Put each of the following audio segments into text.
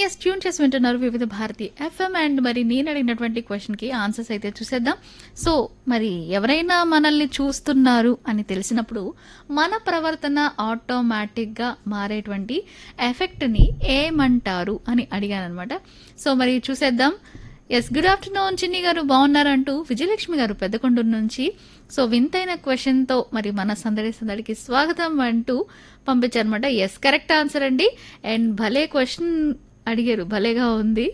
yes tune చేసి వింటున్నారు వివిధ భారతి ఎఫ్ఎం అండ్ మరి నేను అడిగినటువంటి క్వశ్చన్కి ఆన్సర్స్ అయితే చూసేద్దాం సో మరి ఎవరైనా మనల్ని చూస్తున్నారు అని తెలిసినప్పుడు మన ప్రవర్తన ఆటోమేటిక్గా మారేటువంటి ఎఫెక్ట్ని ఏమంటారు అని అడిగాను అనమాట సో మరి చూసేద్దాం ఎస్ గుడ్ ఆఫ్టర్నూన్ చిన్ని గారు బాగున్నారంటూ విజయలక్ష్మి గారు పెద్దకొండూరు నుంచి సో వింతైన క్వశ్చన్తో మరి మన సందడి సందడికి స్వాగతం అంటూ పంపించారనమాట ఎస్ కరెక్ట్ ఆన్సర్ అండి అండ్ భలే క్వశ్చన్ అడిగారు భలేగా ఉంది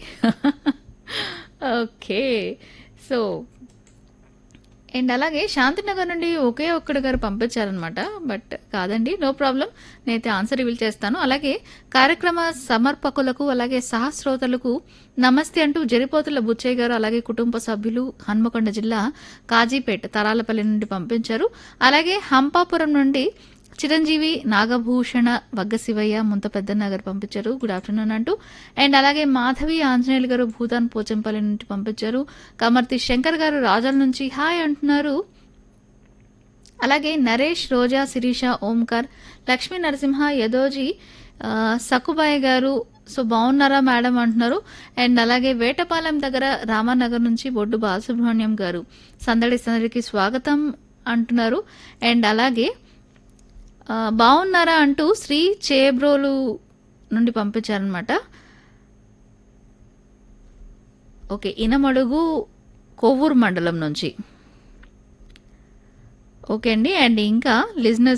ఓకే సో అండ్ అలాగే శాంతినగర్ నుండి ఒకే ఒక్కడు గారు పంపించారనమాట బట్ కాదండి నో ప్రాబ్లం నేనైతే ఆన్సర్ రివీల్ చేస్తాను అలాగే కార్యక్రమ సమర్పకులకు అలాగే సహస్రోతలకు నమస్తే అంటూ జరిపోతుల బుచ్చయ్య గారు అలాగే కుటుంబ సభ్యులు హన్మకొండ జిల్లా కాజీపేట తరాలపల్లి నుండి పంపించారు అలాగే హంపాపురం నుండి చిరంజీవి నాగభూషణ వగ్గ శివయ్య ముంత పెద్దన్న గారు పంపించారు గుడ్ ఆఫ్టర్నూన్ అంటూ అండ్ అలాగే మాధవి ఆంజనేయులు గారు భూతాన్ పోచంపల్లి నుండి పంపించారు కమర్తి శంకర్ గారు రాజాల నుంచి హాయ్ అంటున్నారు అలాగే నరేష్ రోజా శిరీష ఓంకార్ లక్ష్మీ నరసింహ యదోజీ ఆ, సకుబాయ్ గారు సో బాగున్నారా మేడం అంటున్నారు అండ్ అలాగే వేటపాలెం దగ్గర రామానగర్ నుంచి బొడ్డు బాలసుబ్రహ్మణ్యం గారు సందడి సందడికి స్వాగతం అంటున్నారు అండ్ అలాగే ఆ, బాగున్నారా అంటూ శ్రీ చేబ్రోలు నుండి పంపించారనమాట ఓకే ఇనమడుగు కొవ్వూరు మండలం నుంచి ఓకే అండి అండ్ ఇంకా లిజినెస్